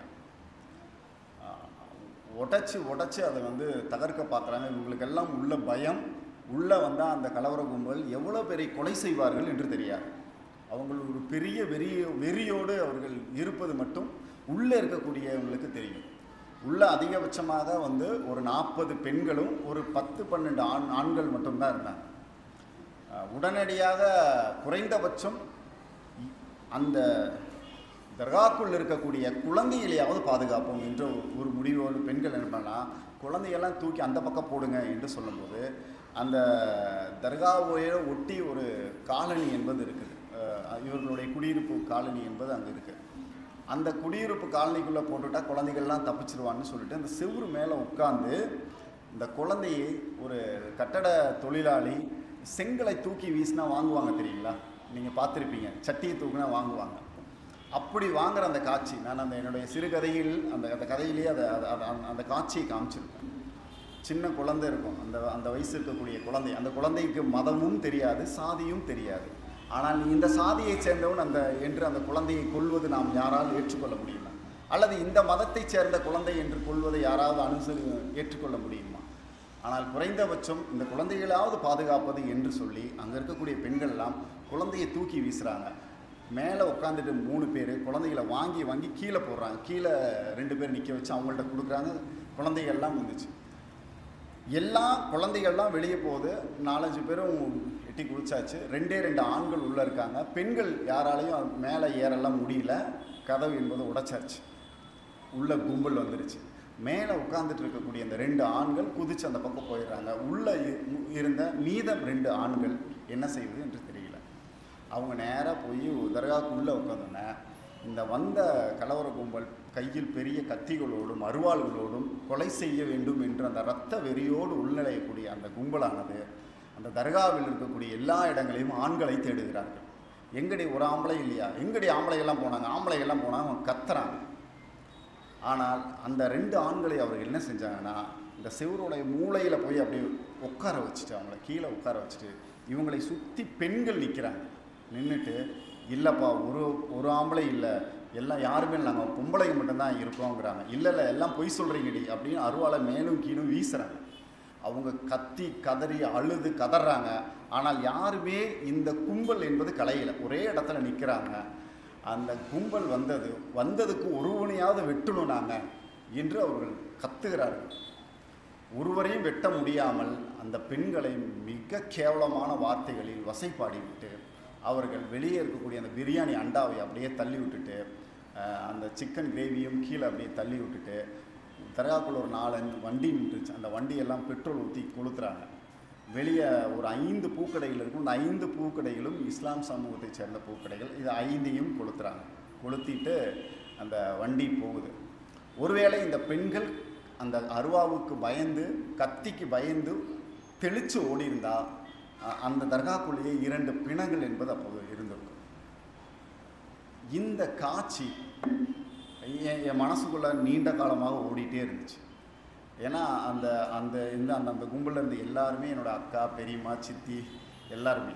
உடைச்சி உடைச்சி அதை வந்து தகர்க்க பார்க்குறாங்க இவங்களுக்கெல்லாம் உள்ள பயம் உள்ளே வந்தால் அந்த கலவர கும்பல் எவ்வளோ பேரை கொலை செய்வார்கள் என்று தெரியாது அவங்கள் ஒரு பெரிய வெறி வெறியோடு அவர்கள் இருப்பது மட்டும் உள்ளே இருக்கக்கூடியவங்களுக்கு தெரியும் உள்ள அதிகபட்சமாக வந்து ஒரு நாற்பது பெண்களும் ஒரு பத்து பன்னெண்டு ஆண் ஆண்கள் மட்டும்தான் இருந்தாங்க அஹ் உடனடியாக குறைந்தபட்சம் இ- அந்த தர்காக்குள் இருக்கக்கூடிய குழந்தைகளையாவது பாதுகாப்போம் என்ற ஒரு முடிவோடு பெண்கள் என்ன பண்ணா குழந்தையெல்லாம் தூக்கி அந்த பக்கம் போடுங்க என்று சொல்லும்போது அந்த தர்காவை ஒட்டி ஒரு காலனி என்பது இருக்குது அஹ் இவர்களுடைய குடியிருப்பு காலனி என்பது அங்கே இருக்குது அந்த குடியிருப்பு காலனிக்குள்ளே போட்டுட்டா குழந்தைகள்லாம் தப்பிச்சிருவான்னு சொல்லிட்டு அந்த செவுரு மேலே உட்காந்து இந்த குழந்தையை ஒரு கட்டட தொழிலாளி செங்கலை தூக்கி வீசினா வாங்குவாங்க தெரியுங்களா நீங்கள் பார்த்துருப்பீங்க சட்டியை தூக்குனா வாங்குவாங்க அப்படி வாங்குற அந்த காட்சி நான் அந்த என்னுடைய சிறுகதையில் அந்த அந்த கதையிலேயே அதை அதை- அதை- அந்த- அந்த காட்சியை காமிச்சிருப்பேன் சின்ன குழந்தை இருக்கும் அந்த அந்த வயசு இருக்கக்கூடிய குழந்தை அந்த குழந்தைக்கு மதமும் தெரியாது சாதியும் தெரியாது ஆனால் நீ இந்த சாதியைச் சேர்ந்தவன் அந்த என்று அந்த குழந்தையை கொள்வது நாம் யாரால் ஏற்றுக்கொள்ள முடியுமா அல்லது இந்த மதத்தைச் சேர்ந்த குழந்தை என்று கொள்வதை யாராவது அனுசரி ஏற்றுக்கொள்ள முடியுமா ஆனால் குறைந்தபட்சம் இந்த குழந்தைகளாவது பாதுகாப்பது என்று சொல்லி அங்கே இருக்கக்கூடிய பெண்கள் எல்லாம் குழந்தையை தூக்கி வீசுகிறாங்க மேலே உட்காந்துட்டு மூணு பேர் குழந்தைகளை வாங்கி வாங்கி கீழே போடுறாங்க கீழே ரெண்டு பேர் நிற்க வச்சு அவங்கள்ட்ட கொடுக்குறாங்க குழந்தைகள்லாம் வந்துச்சு எல்லா குழந்தைகள்லாம் வெளியே போகுது நாலஞ்சு பேரும் எட்டி குளிச்சாச்சு ரெண்டே ரெண்டு ஆண்கள் உள்ளே இருக்காங்க பெண்கள் யாராலையும் அது மேலே ஏறலாம் முடியல கதவு என்பது உடைச்சாச்சு உள்ள கும்பல் வந்துருச்சு மேலே உட்கார்ந்துட்டு இருக்கக்கூடிய அந்த ரெண்டு ஆண்கள் குதிச்சு அந்த பக்கம் போயிடுறாங்க உள்ளே இருந்த மீதம் ரெண்டு ஆண்கள் என்ன செய்வது என்று தெரியல அவங்க நேராக போய் தர்காக்குள்ளே உட்காந்தோன்னே இந்த வந்த கலவர கும்பல் கையில் பெரிய கத்திகளோடும் அருவாள்களோடும் கொலை செய்ய வேண்டும் என்ற அந்த இரத்த வெறியோடு உள்நுழையக்கூடிய அந்த கும்பலானது அந்த தர்காவில் இருக்கக்கூடிய எல்லா இடங்களையும் ஆண்களை தேடுகிறார்கள் எங்கடி ஒரு ஆம்பளை இல்லையா எங்கடி ஆம்பளைகள்லாம் போனாங்க ஆம்பளைகள்லாம் போனாங்க அவன் கத்துறாங்க ஆனால் அந்த ரெண்டு ஆண்களை அவர்கள் என்ன செஞ்சாங்கன்னா இந்த செவருடைய மூளையில் போய் அப்படியே உட்கார வச்சுட்டு அவங்கள கீழே உட்கார வச்சுட்டு இவங்களை சுற்றி பெண்கள் நிற்கிறாங்க நின்றுட்டு இல்லைப்பா ஒரு ஒரு ஆம்பளை இல்லை எல்லாம் யாருமே நாங்கள் பொம்பளைங்க மட்டும்தான் இருக்கோங்கிறாங்க இல்லை இல்லை எல்லாம் பொய் சொல்கிறீங்கடி அப்படின்னு அருவாளை மேலும் கீழும் வீசுகிறாங்க அவங்க கத்தி கதறி அழுது கதறாங்க ஆனால் யாருமே இந்த கும்பல் என்பது கலையில ஒரே இடத்துல நிற்கிறாங்க அந்த கும்பல் வந்தது வந்ததுக்கு ஒருவனையாவது வெட்டணும் நாங்கள் என்று அவர்கள் கத்துகிறார்கள் ஒருவரையும் வெட்ட முடியாமல் அந்த பெண்களை மிக கேவலமான வார்த்தைகளில் வசைப்பாடிவிட்டு அவர்கள் வெளியே இருக்கக்கூடிய அந்த பிரியாணி அண்டாவை அப்படியே தள்ளி விட்டுட்டு அஹ், அந்த சிக்கன் கிரேவியும் கீழே அப்படியே தள்ளி விட்டுட்டு தர்காக்குள்ள ஒரு நாலஞ்சு வண்டி நின்றுச்சு அந்த வண்டியெல்லாம் பெட்ரோல் ஊற்றி கொளுத்துறாங்க வெளியே ஒரு ஐந்து பூக்கடைகள் இருக்கும் இந்த ஐந்து பூக்கடைகளும் இஸ்லாம் சமூகத்தைச் சேர்ந்த பூக்கடைகள் இது ஐந்தையும் கொளுத்துறாங்க கொளுத்திட்டு அந்த வண்டி போகுது ஒருவேளை இந்த பெண்கள் அந்த அருவாவுக்கு பயந்து கத்திக்கு பயந்து தெளிச்சு ஓடி இருந்தா அ- அந்த தர்காக்குள்ளேயே இரண்டு பிணங்கள் என்பது அப்போது இருந்திருக்கும் இந்த காட்சி என் என் மனசுக்குள்ள நீண்ட காலமாக ஓடிட்டே இருந்துச்சு ஏன்னா அந்த அந்த இந்த அந்த அந்த கும்பலில் இருந்த எல்லாருமே என்னோட அக்கா பெரியம்மா சித்தி எல்லாருமே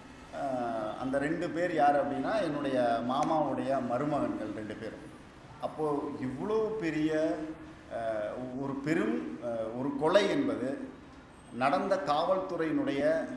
ஆஹ் அந்த ரெண்டு பேர் யார் அப்படின்னா என்னுடைய மாமாவுடைய மருமகன்கள் ரெண்டு பேரும் அப்போது இவ்வளோ பெரிய ஆஹ் ஒரு பெரும் ஆஹ் ஒரு கொலை என்பது நடந்த காவல்துறையினுடைய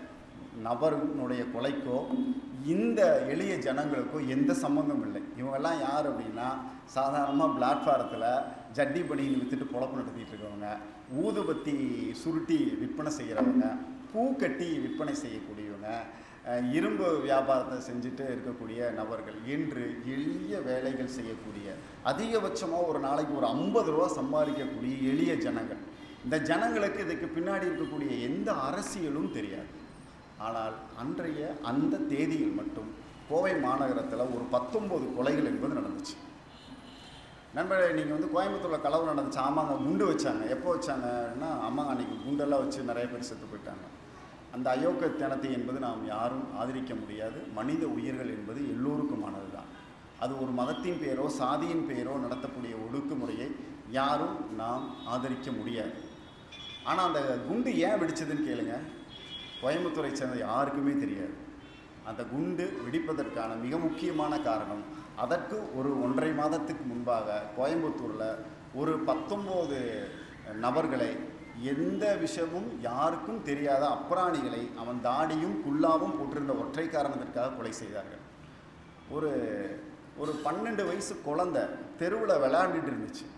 நபரினுடைய கொலைக்கோ இந்த எளிய ஜனங்களுக்கோ எந்த சம்மந்தம் இல்லை இவங்கெல்லாம் யார் அப்படின்னா சாதாரணமாக பிளாட்ஃபாரத்தில் ஜட்டி பனின்னு விற்றுட்டு பொழப்பு நடத்திட்டு இருக்கவங்க ஊதுபத்தி சுருட்டி விற்பனை செய்கிறவங்க பூ கட்டி விற்பனை செய்யக்கூடியவங்க அஹ், இரும்பு வியாபாரத்தை செஞ்சுட்டு இருக்கக்கூடிய நபர்கள் என்று எளிய வேலைகள் செய்யக்கூடிய அதிகபட்சமாக ஒரு நாளைக்கு ஒரு ஐம்பது ரூபா சம்பாதிக்கக்கூடிய எளிய ஜனங்கள் இந்த ஜனங்களுக்கு இதுக்கு பின்னாடி இருக்கக்கூடிய எந்த அரசியலும் தெரியாது ஆனால் அன்றைய அந்த தேதியில் மட்டும் கோவை மாநகரத்தில் ஒரு பத்தொம்போது கொலைகள் என்பது நடந்துச்சு நண்பர்களே நீங்கள் வந்து கோயம்புத்தூரில் களவு நடந்துச்சு ஆமாங்க குண்டு வச்சாங்க எப்போ வச்சாங்கன்னா ஆமாங்க அன்றைக்கி குண்டெல்லாம் வச்சு நிறைய பேர் செத்து போயிட்டாங்க அந்த அயோக்கியத்தனத்தை என்பது நாம் யாரும் ஆதரிக்க முடியாது மனித உயிர்கள் என்பது எல்லோருக்குமானது தான் அது ஒரு மதத்தின் பெயரோ சாதியின் பெயரோ நடத்தக்கூடிய ஒடுக்குமுறையை யாரும் நாம் ஆதரிக்க முடியாது ஆனால் அந்த குண்டு ஏன் வெடிச்சதுன்னு கேளுங்க கோயம்புத்தூரை சேர்ந்த யாருக்குமே தெரியாது அந்த குண்டு வெடிப்பதற்கான மிக முக்கியமான காரணம் அதற்கு ஒரு ஒன்றரை மாதத்துக்கு முன்பாக கோயம்புத்தூரில் ஒரு பத்தொம்போது நபர்களை எந்த விஷயமும் யாருக்கும் தெரியாத அப்ராணிகளை அவன் தாடியும் குல்லாவும் போட்டிருந்த ஒற்றை காரணத்திற்காக கொலை செய்தார்கள் ஒரு ஒரு பன்னெண்டு வயசு குழந்தை தெருவில் விளையாண்டுட்டு இருந்துச்சு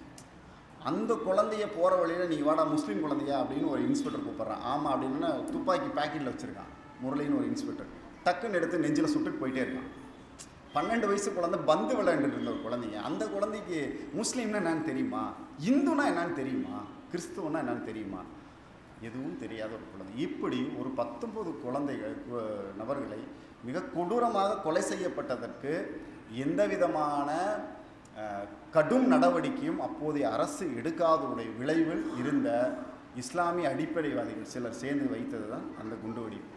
அந்த குழந்தைய போகிற வழியில் நீ வாடா முஸ்லீம் குழந்தையா அப்படின்னு ஒரு இன்ஸ்பெக்டர் கூப்பிட்றான் ஆமாம் அப்படின்னு துப்பாக்கி பேக்கெட்டில் வச்சுருக்கான் முரளின்னு ஒரு இன்ஸ்பெக்டர் டக்குன்னு எடுத்து நெஞ்சில் சுட்டுட்டு போயிட்டே இருக்கான் பன்னெண்டு வயசு குழந்தை பந்து விளையாண்டுட்டு இருந்த ஒரு குழந்தைங்க அந்த குழந்தைக்கு முஸ்லீம்னா என்னன்னு தெரியுமா இந்துனா என்னன்னு தெரியுமா கிறிஸ்துவனா என்னன்னு தெரியுமா எதுவும் தெரியாத ஒரு குழந்தை இப்படி ஒரு பத்தொன்பது குழந்தைகள் கு- நபர்களை மிக கொடூரமாக கொலை செய்யப்பட்டதற்கு எந்த விதமான அஹ், கடும் நடவடிக்கையும் அப்போதைய அரசு எடுக்காததுடைய விளைவில் இருந்த இஸ்லாமிய அடிப்படைவாதிகள் சிலர் சேர்ந்து வைத்தது தான் அந்த குண்டுவெடிப்பு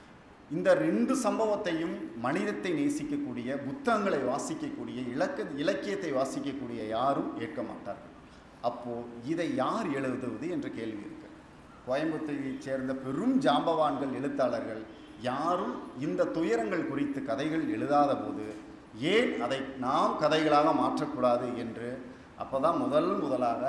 இந்த ரெண்டு சம்பவத்தையும் மனிதத்தை நேசிக்கக்கூடிய புத்தகங்களை வாசிக்கக்கூடிய இலக்க இலக்கியத்தை வாசிக்கக்கூடிய யாரும் ஏற்க மாட்டார்கள் அப்போ இதை யார் எழுதுவது என்ற கேள்வி இருக்கு கோயம்புத்தூரைச் சேர்ந்த பெரும் ஜாம்பவான்கள் எழுத்தாளர்கள் யாரும் இந்த துயரங்கள் குறித்து கதைகள் எழுதாத போது ஏன் அதை நாம் கதைகளாக மாற்றக்கூடாது என்று அப்பதான் முதல் முதலாக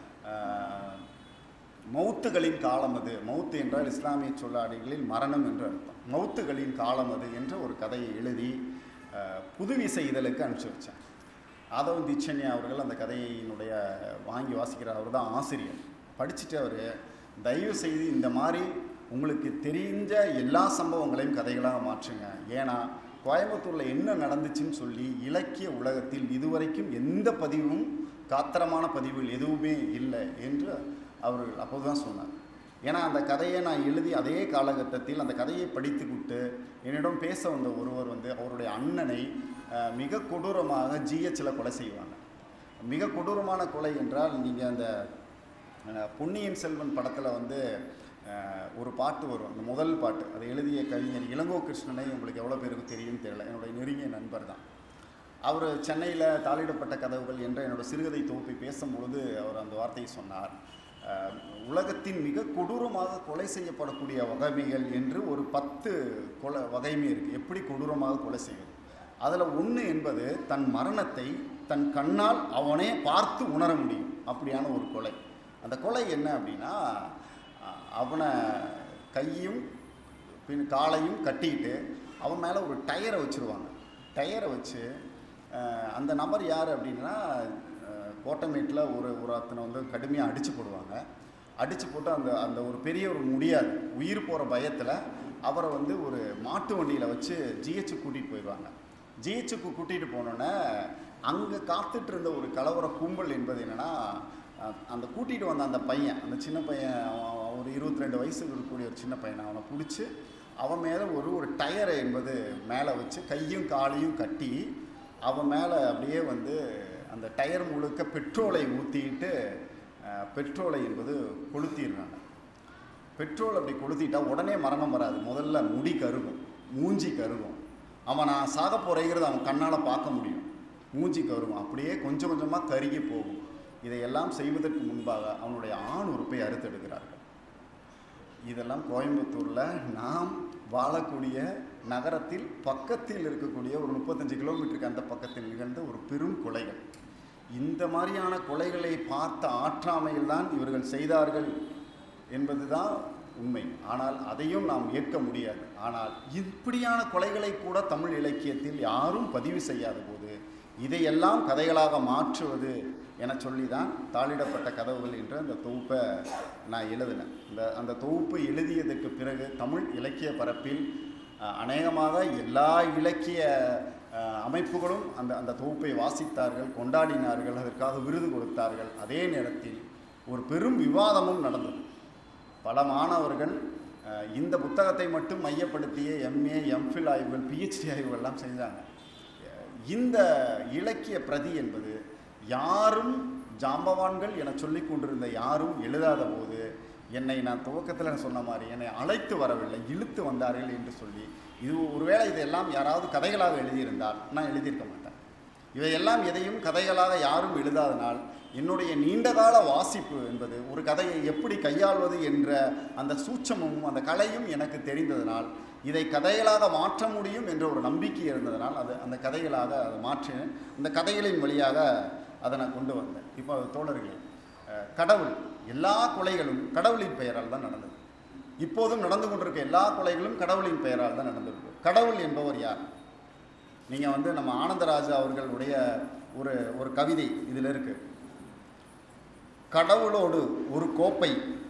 ஆஹ், மௌத்துகளின் காலம் அது மௌத்து என்றால் இஸ்லாமிய சொல்லாடிகளில் மரணம் என்று அர்த்தம் மௌத்துகளின் காலம் அது என்ற ஒரு கதையை எழுதி அஹ், புதுவிசை இதழுக்கு அனுப்பிச்சி வச்சேன் ஆதவன் தீட்சண்யா அவர்கள் அந்த கதையினுடைய வாங்கி வாசிக்கிறார் அவர் தான் ஆசிரியர் படிச்சுட்டு அவர் தயவு செய்து இந்த மாதிரி உங்களுக்கு தெரிஞ்ச எல்லா சம்பவங்களையும் கதைகளாக மாற்றுங்க ஏன்னா கோயம்புத்தூரில் என்ன நடந்துச்சுன்னு சொல்லி இலக்கிய உலகத்தில் இதுவரைக்கும் எந்த பதிவும் காத்திரமான பதிவுகள் எதுவுமே இல்லை என்று அவர்கள் அப்போதுதான் சொன்னார் ஏன்னா அந்த கதையை நான் எழுதி அதே காலகட்டத்தில் அந்த கதையை படித்துவிட்டு என்னிடம் பேச வந்த ஒருவர் வந்து அவருடைய அண்ணனை அஹ், மிக கொடூரமாக ஜிஹெச்சில் கொலை செய்வாங்க மிக கொடூரமான கொலை என்றால் நீங்கள் அந்த அஹ், பொன்னியின் செல்வன் படத்தில் வந்து அஹ், ஒரு பாட்டு வரும் அந்த முதல் பாட்டு அதை எழுதிய கவிஞர் இளங்கோ கிருஷ்ணனை உங்களுக்கு எவ்வளோ பேருக்கு தெரியும்னு தெரியல என்னுடைய நெருங்கிய நண்பர் தான் அவர் சென்னையில் தாளிடப்பட்ட கதவுகள் என்ற என்னோட சிறுகதை தொகுப்பை பேசும்பொழுது அவர் அந்த வார்த்தையை சொன்னார் அஹ், உலகத்தின் மிக கொடூரமாக கொலை செய்யப்படக்கூடிய வகைமைகள் என்று ஒரு பத்து கொலை வகைமை இருக்குது எப்படி கொடூரமாக கொலை செய்வது அதில் ஒன்று என்பது தன் மரணத்தை தன் கண்ணால் அவனே பார்த்து உணர முடியும் அப்படியான ஒரு கொலை அந்த கொலை என்ன அப்படின்னா அஹ், அவனை கையும் பின் காலையும் கட்டிக்கிட்டு அவன் மேலே ஒரு டயரை வச்சுருவாங்க டயரை வச்சு அஹ், அந்த நபர் யார் அப்படின்னா அஹ், கோட்டமேட்டில் ஒரு ஒரு அத்தனை வந்து கடுமையாக அடித்து போடுவாங்க அடித்து போட்டு அந்த அந்த ஒரு பெரிய ஒரு முடியாது உயிர் போகிற பயத்தில் அவரை வந்து ஒரு மாட்டு வண்டியில் வச்சு ஜிஹெச்சு கூட்டிகிட்டு போயிடுவாங்க ஜிஹெச்சுக்கு கூட்டிகிட்டு போனோன்னே அங்கே காத்துட்டு இருந்த ஒரு கலவர கும்பல் என்பது என்னென்னா அந்த கூட்டிகிட்டு வந்த அந்த பையன் அந்த சின்ன பையன் அவன் அவன் ஒரு இருபத்தி ரெண்டு வயசுக்கு இருக்கக்கூடிய ஒரு சின்ன பையனை அவனை பிடிச்சி அவன் மேலே ஒரு ஒரு டயரை என்பது மேலே வச்சு கையும் காலையும் கட்டி அவன் மேலே அப்படியே வந்து அந்த டயர் முழுக்க பெட்ரோலை ஊற்றிட்டு பெட்ரோலை என்பது கொளுத்திடுறாங்க பெட்ரோல் அப்படி கொளுத்திட்டா உடனே மரணம் வராது முதல்ல முடி கருகும் மூஞ்சி கருகும் அவன் நான் சாக போகிறேங்கிறத அவன் கண்ணால் பார்க்க முடியும் மூஞ்சி கருகும் அப்படியே கொஞ்சம் கொஞ்சமாக கருகி போகும் இதையெல்லாம் செய்வதற்கு முன்பாக அவனுடைய ஆண் உறுப்பை அறுத்தெடுக்கிறார்கள் இதெல்லாம் கோயம்புத்தூரில் நாம் வாழக்கூடிய நகரத்தில் பக்கத்தில் இருக்கக்கூடிய ஒரு முப்பத்தஞ்சு கிலோமீட்டருக்கு அந்த பக்கத்தில் நிகழ்ந்த ஒரு பெரும் கொலைகள் இந்த மாதிரியான கொலைகளை பார்த்த ஆற்றாமையில் தான் இவர்கள் செய்தார்கள் என்பதுதான் உண்மை ஆனால் அதையும் நாம் ஏற்க முடியாது ஆனால் இப்படியான கொலைகளை கூட தமிழ் இலக்கியத்தில் யாரும் பதிவு செய்யாத போது இதையெல்லாம் கதைகளாக மாற்றுவது என சொல்லி தான் தாளிடப்பட்ட கதவுகள் என்ற அந்த தொகுப்பை நான் எழுதினேன் இந்த அந்த தொகுப்பு எழுதியதற்கு பிறகு தமிழ் இலக்கிய பரப்பில் அஹ், அநேகமாக எல்லா இலக்கிய அஹ், அமைப்புகளும் அந்த அந்த தொகுப்பை வாசித்தார்கள் கொண்டாடினார்கள் அதற்காக விருது கொடுத்தார்கள் அதே நேரத்தில் ஒரு பெரும் விவாதமும் நடந்தது பல மாணவர்கள் அஹ், இந்த புத்தகத்தை மட்டும் மையப்படுத்திய எம்ஏ எம்ஃபில் ஆய்வுகள் பிஹெச்டி ஆய்வுகள்லாம் செஞ்சாங்க அஹ், இந்த இலக்கிய பிரதி என்பது யாரும் ஜாம்பவான்கள் என சொல்லிக் கொண்டிருந்த யாரும் எழுதாத போது என்னை நான் துவக்கத்தில் சொன்ன மாதிரி என்னை அழைத்து வரவில்லை இழுத்து வந்தார்கள் என்று சொல்லி இது ஒருவேளை இதெல்லாம் யாராவது கதைகளாக எழுதியிருந்தால் நான் எழுதியிருக்க மாட்டேன் இவையெல்லாம் எதையும் கதைகளாக யாரும் எழுதாதனால் என்னுடைய நீண்டகால வாசிப்பு என்பது ஒரு கதையை எப்படி கையாள்வது என்ற அந்த சூட்சமும் அந்த கலையும் எனக்கு தெரிந்ததனால் இதை கதைகளாக மாற்ற முடியும் என்ற ஒரு நம்பிக்கை இருந்ததனால் அது அந்த கதைகளாக அதை மாற்றினேன் அந்த கதைகளின் வழியாக அதை நான் கொண்டு வந்தேன் இப்போ தோழர்களே அஹ், கடவுள் எல்லா கொலைகளும் கடவுளின் பெயரால் தான் நடந்தது இப்போதும் நடந்து கொண்டிருக்க எல்லா கொலைகளும் கடவுளின் பெயரால் தான் நடந்திருக்கு கடவுள் என்பவர் யார் நீங்கள் வந்து நம்ம ஆனந்தராஜா அவர்களுடைய ஒரு ஒரு கவிதை இதில் இருக்கு கடவுளோடு ஒரு கோப்பை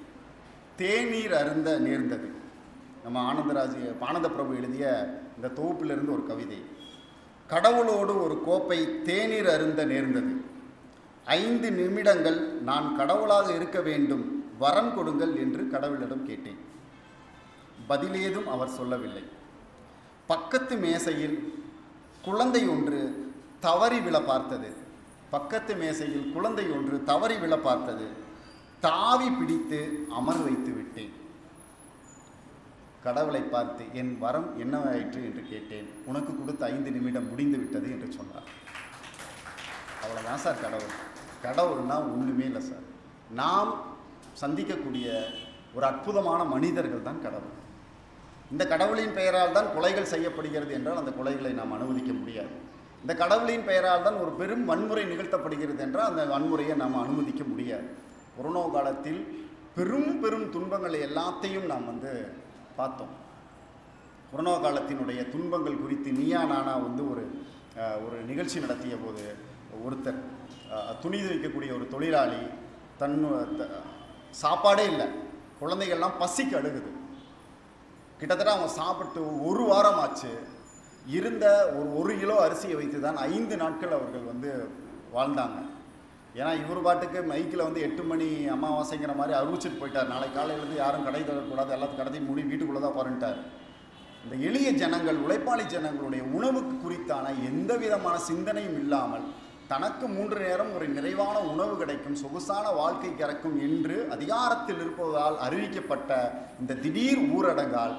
தேநீர் அருந்த நேர்ந்தது நம்ம ஆனந்தராஜ் ஆனந்த பிரபு எழுதிய இந்த தொகுப்பிலிருந்து ஒரு கவிதை கடவுளோடு ஒரு கோப்பை தேநீர் அருந்த நேர்ந்தது ஐந்து நிமிடங்கள் நான் கடவுளாக இருக்க வேண்டும் வரம் கொடுங்கள் என்று கடவுளிடம் கேட்டேன் பதிலேதும் அவர் சொல்லவில்லை பக்கத்து மேசையில் குழந்தை ஒன்று தவறி விழ பார்த்தது பக்கத்து மேசையில் குழந்தை ஒன்று தவறி விழ பார்த்தது தாவி பிடித்து அமர் வைத்து விட்டேன் கடவுளை பார்த்து என் வரம் என்னவாயிற்று என்று கேட்டேன் உனக்கு கொடுத்த ஐந்து நிமிடம் முடிந்து விட்டது என்று சொன்னார் அவ்வளோதான் சார் கடவுள் கடவுள்னா ஒன்றுமே இல்லை சார் நாம் சந்திக்கக்கூடிய ஒரு அற்புதமான மனிதர்கள் தான் கடவுள் இந்த கடவுளின் பெயரால் தான் கொலைகள் செய்யப்படுகிறது என்றால் அந்த கொலைகளை நாம் அனுமதிக்க முடியாது இந்த கடவுளின் பெயரால் தான் ஒரு பெரும் வன்முறை நிகழ்த்தப்படுகிறது என்றால் அந்த வன்முறையை நாம் அனுமதிக்க முடியாது கொரோனா காலத்தில் பெரும் பெரும் துன்பங்களை எல்லாத்தையும் நாம் வந்து பார்த்தோம் கொரோனா காலத்தினுடைய துன்பங்கள் குறித்து நீயா நானா வந்து ஒரு அஹ், ஒரு நிகழ்ச்சி நடத்திய போது ஒருத்தர் அஹ், துணி துவைக்கக்கூடிய ஒரு தொழிலாளி தன் த- சாப்பாடே இல்லை குழந்தைகள்லாம் பசிக்கு அழுகுது கிட்டத்தட்ட அவங்க சாப்பிட்டு ஒரு வாரம் ஆச்சு இருந்த ஒரு ஒரு கிலோ அரிசியை வைத்து தான் ஐந்து நாட்கள் அவர்கள் வந்து வாழ்ந்தாங்க ஏன்னா இவர் பாட்டுக்கு மைக்கில் வந்து எட்டு மணி அமாவாசைங்கிற மாதிரி அறிவிச்சிட்டு போயிட்டார் நாளை காலையிலேருந்து யாரும் கடை தரக்கூடாது எல்லாத்தையும் கடத்தையும் மூடி வீட்டுக்குள்ளே தான் பாருன்ட்டார் இந்த எளிய ஜனங்கள் உழைப்பாளி ஜனங்களுடைய உணவுக்கு குறித்தான எந்த விதமான சிந்தனையும் இல்லாமல் தனக்கு மூன்று நேரம் ஒரு நிறைவான உணவு கிடைக்கும் சொகுசான வாழ்க்கை கிடைக்கும் என்று அதிகாரத்தில் இருப்பதால் அறிவிக்கப்பட்ட இந்த திடீர் ஊரடங்கால்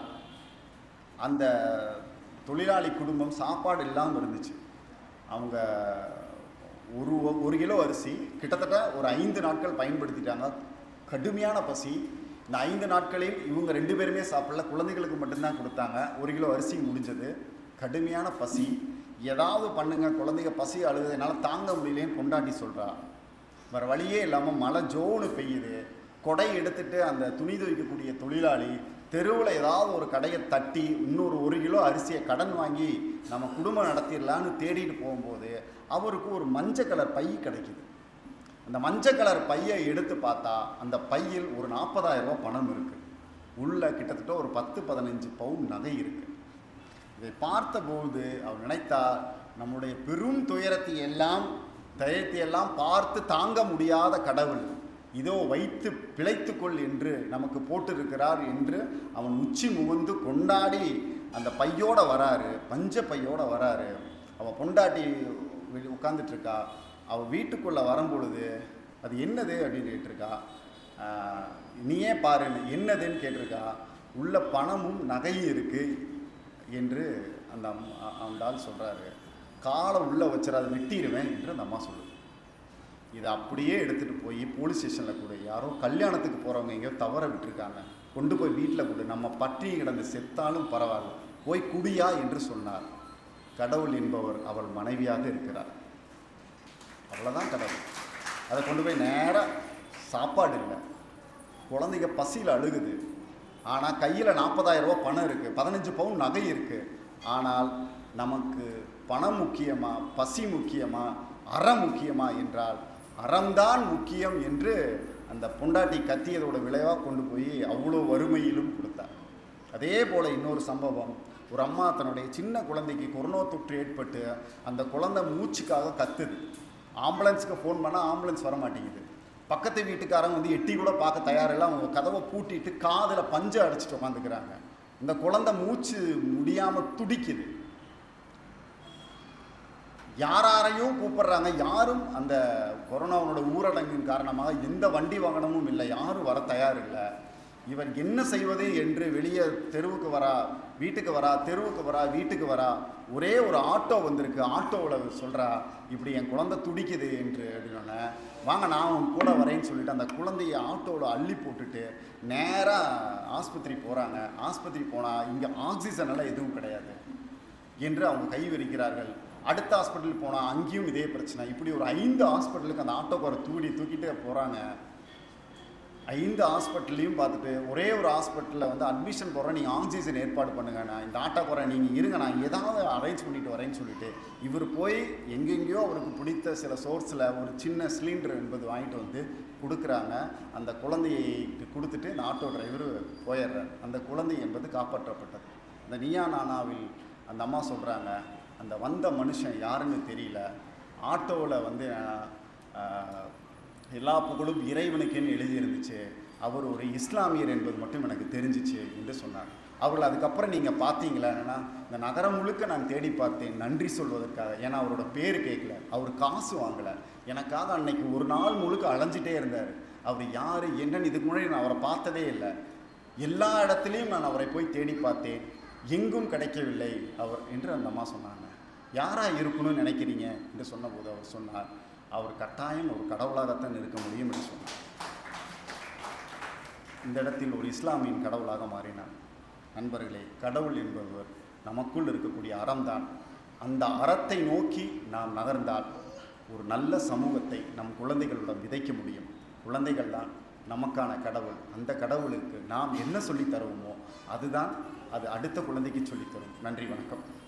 அந்த தொழிலாளி குடும்பம் சாப்பாடு இல்லாமல் இருந்துச்சு அவங்க ஒரு ஒரு கிலோ அரிசி கிட்டத்தட்ட ஒரு ஐந்து நாட்கள் பயன்படுத்திட்டாங்க கடுமையான பசி இந்த ஐந்து நாட்களில் இவங்க ரெண்டு பேருமே சாப்பிடல குழந்தைகளுக்கு மட்டும்தான் கொடுத்தாங்க ஒரு கிலோ அரிசி முடிஞ்சது கடுமையான பசி ஏதாவது பண்ணுங்க குழந்தைங்க பசி அழுது என்னால் தாங்க முடியலேன்னு கொண்டாட்டி சொல்கிறா வேறு வழியே இல்லாமல் மழை ஜோனு பெய்யுது கொடை எடுத்துட்டு அந்த துணி துவைக்கக்கூடிய தொழிலாளி தெருவில் ஏதாவது ஒரு கடையை தட்டி இன்னொரு ஒரு கிலோ அரிசியை கடன் வாங்கி நம்ம குடும்பம் நடத்திடலான்னு தேடிட்டு போகும்போது அவருக்கு ஒரு மஞ்சள் கலர் பை கிடைக்குது அந்த மஞ்சள் கலர் பையை எடுத்து பார்த்தா அந்த பையில் ஒரு 40000 ரூபாய் பணம் இருக்குது உள்ள கிட்டத்தட்ட ஒரு பத்து பதினஞ்சு பவுன் நகை இருக்குது இதை பார்த்தபோது அவர் நினைத்தார் நம்முடைய பெரும் துயரத்தை எல்லாம் தயத்தை எல்லாம் பார்த்து தாங்க முடியாத கடவுள் இதோ வைத்து பிழைத்துக்கொள் என்று நமக்கு போட்டிருக்கிறார் என்று அவன் உச்சி முகந்து கொண்டாடி அந்த பையோட வராரு பஞ்ச பையோட வராரு அவன் பொண்டாட்டி உட்காந்துட்டு இருக்கா அவள் வீட்டுக்குள்ளே வரும்பொழுது அது என்னது அப்படின்னு கேட்டிருக்கா ஆஹ், நீயே பாரு என்னதுன்னு கேட்டிருக்கா உள்ள பணமும் நகையும் இருக்குது என்று அந்த அம்மா அந்த ஆள் சொல்கிறாரு காலை உள்ளே வச்சிடாத வெட்டிடுவேன் என்று அந்த அம்மா சொல்லுது இதை அப்படியே எடுத்துகிட்டு போய் போலீஸ் ஸ்டேஷனில் கூட யாரோ கல்யாணத்துக்கு போகிறவங்க எங்கேயோ தவற விட்டுருக்காங்க கொண்டு போய் வீட்டில் கொடு நம்ம பற்றி கிடந்து செத்தாலும் பரவாயில்ல போய் குடியா என்று சொன்னார் கடவுள் என்பவர் அவள் மனைவியாக இருக்கிறார் அவ்வளோதான் கடவுள் அதை கொண்டு போய் நேராக சாப்பாடு இல்லை குழந்தைங்க பசியில் அழுகுது ஆனால் கையில் நாற்பதாயிரம் ரூபாய் பணம் இருக்குது பதினஞ்சு பவுன் நகை இருக்குது ஆனால் நமக்கு பணம் முக்கியமா பசி முக்கியமா அறம் முக்கியமா என்றால் அறம்தான் முக்கியம் என்று அந்த பொண்டாட்டி கத்தியதோட விளைவாக கொண்டு போய் அவ்வளோ வறுமையிலும் கொடுத்தார் அதே போல் இன்னொரு சம்பவம் ஒரு அம்மா தன்னுடைய சின்ன குழந்தைக்கு கொரோனா தொற்று ஏற்பட்டு அந்த குழந்தை மூச்சுக்காக கத்துது ஆம்புலன்ஸுக்கு ஃபோன் பண்ணால் ஆம்புலன்ஸ் வர மாட்டேங்குது பக்கத்து வீட்டுக்காரங்க வந்து எட்டி கூட பார்க்க தயாரில்லை அவங்க கதவை பூட்டிட்டு காதில் பஞ்சை அடிச்சிட்டு உட்காந்துக்கிறாங்க இந்த குழந்தை மூச்சு முடியாமல் துடிக்குது யாராரையும் கூப்பிடுறாங்க யாரும் அந்த கொரோனாவோட ஊரடங்கின் காரணமாக எந்த வண்டி வாகனமும் இல்லை யாரும் வர தயார் இல்லை இவர் என்ன செய்வது என்று வெளியே தெருவுக்கு வரா வீட்டுக்கு வரா தெருவுக்கு வரா வீட்டுக்கு வரா ஒரே ஒரு ஆட்டோ வந்திருக்கு ஆட்டோவில் சொல்கிறா இப்படி என் குழந்தை துடிக்குது என்று அப்படின்னோடனே வாங்க நான் உன் கூட வரேன்னு சொல்லிட்டு அந்த குழந்தைய ஆட்டோவில் அள்ளி போட்டுட்டு நேராக ஆஸ்பத்திரி போகிறாங்க ஆஸ்பத்திரி போனால் இங்கே ஆக்சிஜன் எல்லாம் எதுவும் கிடையாது என்று அவங்க கை விரிக்கிறார்கள் அடுத்த ஹாஸ்பிட்டல் போனால் அங்கேயும் இதே பிரச்சனை இப்படி ஒரு ஐந்து ஹாஸ்பிட்டலுக்கு அந்த ஆட்டோக்கார தூடி தூக்கிட்டு போகிறாங்க ஐந்து ஹாஸ்பிட்டல்லையும் பார்த்துட்டு ஒரே ஒரு ஹாஸ்பிட்டலில் வந்து அட்மிஷன் போடுறேன் நீங்கள் ஆக்சிஜன் ஏற்பாடு பண்ணுங்க நான் இந்த ஆட்டோக்காரை நீங்கள் இருங்க நான் ஏதாவது அரேஞ்ச் பண்ணிட்டு வரேன்னு சொல்லிட்டு இவர் போய் எங்கெங்கேயோ அவருக்கு பிடித்த சில சோர்ஸில் ஒரு சின்ன சிலிண்டர் என்பது வாங்கிட்டு வந்து கொடுக்குறாங்க அந்த குழந்தையை கொடுத்துட்டு இந்த ஆட்டோ டிரைவர் போயிடுறார் அந்த குழந்தை என்பது காப்பாற்றப்பட்டது அந்த நியா நானாவில் அந்த அம்மா சொல்கிறாங்க அந்த வந்த மனுஷன் யாருன்னு தெரியல ஆட்டோவில் வந்து ஆஹ், எல்லா புகழும் இறைவனுக்குன்னு எழுதியிருந்துச்சு அவர் ஒரு இஸ்லாமியர் என்பது மட்டும் எனக்கு தெரிஞ்சிச்சு என்று சொன்னார் அவர்கள் அதுக்கப்புறம் நீங்கள் பார்த்தீங்களா என்னன்னா இந்த நகரம் முழுக்க நான் தேடி பார்த்தேன் நன்றி சொல்வதற்காக ஏன்னா அவரோட பேர் கேட்கல அவர் காசு வாங்கலை எனக்காக அன்னைக்கு ஒரு நாள் முழுக்க அலைஞ்சிட்டே இருந்தார் அவர் யார் என்னன்னு இதுக்கு முன்னாடி நான் அவரை பார்த்ததே இல்லை எல்லா இடத்துலையும் நான் அவரை போய் தேடி பார்த்தேன் எங்கும் கிடைக்கவில்லை அவர் என்று அந்த அம்மா சொன்னாங்க யாராக இருக்கணும்னு நினைக்கிறீங்க என்று சொன்னபோது அவர் சொன்னார் அவர் கட்டாயம் ஒரு கடவுளாகத்தான் இருக்க முடியும் என்று சொன்னார் இந்த இடத்தில் ஒரு இஸ்லாமியின் கடவுளாக மாறினார் நண்பர்களே கடவுள் என்பவர் நமக்குள் இருக்கக்கூடிய அறம்தான் அந்த அறத்தை நோக்கி நாம் நகர்ந்தால் ஒரு நல்ல சமூகத்தை நம் குழந்தைகளிடம் விதைக்க முடியும் குழந்தைகள் தான் நமக்கான கடவுள் அந்த கடவுளுக்கு நாம் என்ன சொல்லித் தருவோமோ அதுதான் அது அடுத்த குழந்தைக்கு சொல்லித் தரும் நன்றி வணக்கம்